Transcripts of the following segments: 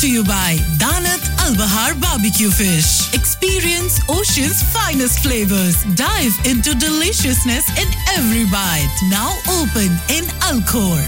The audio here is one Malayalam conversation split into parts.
to you by Danat Al Bahar Barbecue Fish. Experience ocean's finest flavors. Dive into deliciousness in every bite. Now open in Alcor.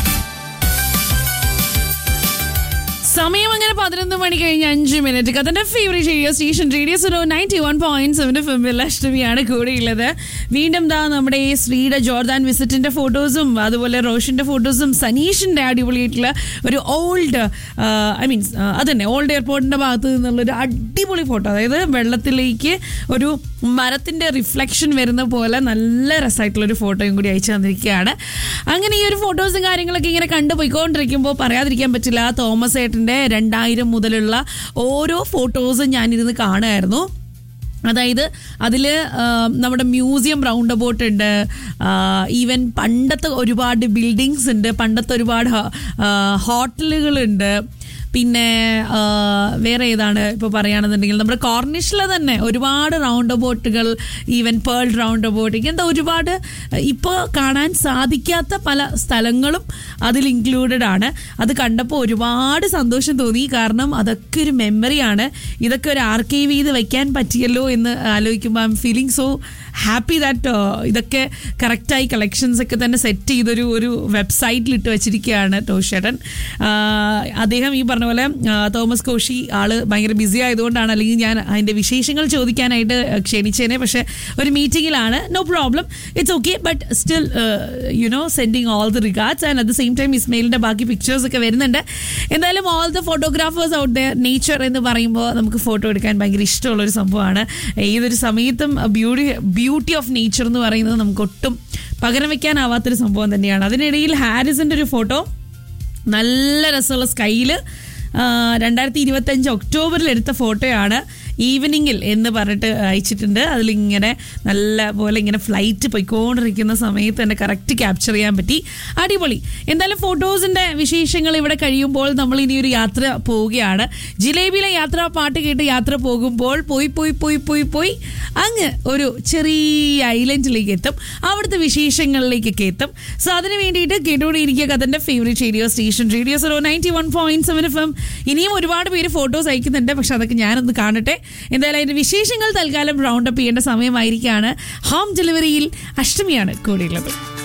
സമയം അങ്ങനെ പതിനൊന്ന് മണി കഴിഞ്ഞ് അഞ്ച് മിനിറ്റ് കഥന്റെ favourite radio station radio Suno ninety one point seven ഫിമിൽ അഷ്ടമിയാണ് കൂടെയുള്ളത് വീണ്ടും ദാ നമ്മുടെ ഈ ശ്രീയുടെ ജോർദാൻ വിസിറ്റിന്റെ ഫോട്ടോസും അതുപോലെ റോഷന്റെ ഫോട്ടോസും സനീഷിന്റെ അടിപൊളിയായിട്ടുള്ള ഒരു ഓൾഡ് ഐ മീൻസ് അതന്നെ ഓൾഡ് എയർപോർട്ടിന്റെ ഭാഗത്ത് നിന്നുള്ള ഒരു അടിപൊളി ഫോട്ടോ അതായത് വെള്ളത്തിലേക്ക് ഒരു മരത്തിന്റെ റിഫ്ലക്ഷൻ വരുന്ന പോലെ നല്ല രസമായിട്ടുള്ള ഒരു ഫോട്ടോയും കൂടി അയച്ചു തന്നിരിക്കുകയാണ് അങ്ങനെ ഈ ഒരു ഫോട്ടോസും കാര്യങ്ങളൊക്കെ ഇങ്ങനെ കണ്ടുപോയിക്കൊണ്ടിരിക്കുമ്പോൾ പറയാതിരിക്കാൻ പറ്റില്ല തോമസ് ഏട്ടന്റെ രണ്ടായിരം മുതലുള്ള ഓരോ ഫോട്ടോസും ഞാനിരുന്ന് കാണുമായിരുന്നു അതായത് അതിൽ നമ്മുടെ മ്യൂസിയം റൗണ്ട് അബൌട്ട് ഉണ്ട് ഈവൻ പണ്ടത്തെ ഒരുപാട് ബിൽഡിങ്സ് ഉണ്ട് പണ്ടത്തെ ഒരുപാട് ഹോട്ടലുകളുണ്ട് പിന്നെ ആ, വേറെ ഏതാണ് ഇപ്പോൾ പറയുകയാണെന്നുണ്ടെങ്കിൽ നമ്മുടെ കോർണിഷിൽ തന്നെ ഒരുപാട് റൗണ്ട് അബോട്ടുകൾ ഈവൻ പേൾ റൗണ്ട് അബോട്ട് ഇങ്ങനത്തെ ഒരുപാട് ഇപ്പോൾ കാണാൻ സാധിക്കാത്ത പല സ്ഥലങ്ങളും അതിൽ ഇൻക്ലൂഡഡ് ആണ് അത് കണ്ടപ്പോൾ ഒരുപാട് സന്തോഷം തോന്നി കാരണം അതൊക്കെ ഒരു മെമ്മറിയാണ് ഇതൊക്കെ ഒരു ആർക്കൈവ് ചെയ്ത് വെക്കാൻ പറ്റിയല്ലോ എന്ന് ആലോചിക്കുമ്പോൾ I am feeling so happy that ഇതൊക്കെ കറക്റ്റായി കളക്ഷൻസ് ഒക്കെ തന്നെ സെറ്റ് ചെയ്തൊരു ഒരു വെബ്സൈറ്റിൽ ഇട്ട് വെച്ചിരിക്കുകയാണ് ടോഷേട്ടൻ അദ്ദേഹം ഈ പറഞ്ഞ പോലെ ആ, തോമസ് കോശി ആള് ഭയങ്കര ബിസി ആയതുകൊണ്ടാണ് അല്ലെങ്കിൽ ഞാൻ അതിന്റെ വിശേഷങ്ങൾ ചോദിക്കാനായിട്ട് ക്ഷണിച്ചേനെ പക്ഷെ ഒരു മീറ്റിംഗിലാണ് no problem it's okay but still you know sending all the regards and at the same time ഇസ്മയിലിന്റെ ബാക്കി പിക്ചേഴ്സ് ഒക്കെ വരുന്നുണ്ട് എന്തായാലും all the photographers out the nature എന്ന് പറയുമ്പോൾ നമുക്ക് ഫോട്ടോ എടുക്കാൻ ഭയങ്കര ഇഷ്ടമുള്ള ഒരു സംഭവമാണ് ഏതൊരു സമയത്തും ബ്യൂട്ടി ബ്യൂട്ടി ഓഫ് നേച്ചർ എന്ന് പറയുന്നത് നമുക്ക് ഒട്ടും പകരം വെക്കാനാവാത്തൊരു സംഭവം തന്നെയാണ് അതിനിടയിൽ ഹാരിസിന്റെ ഒരു ഫോട്ടോ നല്ല രസമുള്ള സ്കൈയില് രണ്ടായിരത്തി ഇരുപത്തഞ്ച് ഒക്ടോബറിൽ എടുത്ത ഫോട്ടോയാണ് ഈവനിങ്ങിൽ എന്ന് പറഞ്ഞിട്ട് അയച്ചിട്ടുണ്ട് അതിലിങ്ങനെ നല്ല പോലെ ഇങ്ങനെ ഫ്ലൈറ്റ് പോയിക്കൊണ്ടിരിക്കുന്ന സമയത്ത് തന്നെ കറക്റ്റ് ക്യാപ്ചർ ചെയ്യാൻ പറ്റി അടിപൊളി എന്തായാലും ഫോട്ടോസിന്റെ വിശേഷങ്ങൾ ഇവിടെ കഴിയുമ്പോൾ നമ്മൾ ഇനി ഒരു യാത്ര പോവുകയാണ് ജിലേബിയിലെ യാത്രാ പാട്ട് കേട്ട് യാത്ര പോകുമ്പോൾ പോയി പോയി പോയി പോയി പോയി അങ്ങ് ഒരു ചെറിയ ഐലൻഡിലേക്ക് എത്തും അവിടുത്തെ വിശേഷങ്ങളിലേക്കൊക്കെ എത്തും സോ അതിന് വേണ്ടിയിട്ട് കേട്ടുകൊണ്ടിരിക്കുക കഥന്റെ favourite radio station radio Suno ninety one point seven F M ഇനിയും ഒരുപാട് പേര് ഫോട്ടോസ് അയക്കുന്നുണ്ട് പക്ഷെ അതൊക്കെ ഞാനൊന്ന് കാണട്ടെ എന്തായാലും അതിന്റെ വിശേഷങ്ങൾ തൽക്കാലം റൗണ്ട് അപ്പ് ചെയ്യേണ്ട സമയമായിരിക്കാണ് ഹോം ഡെലിവറിയിൽ അഷ്ടമിയാണ് കൂടെയുള്ളത്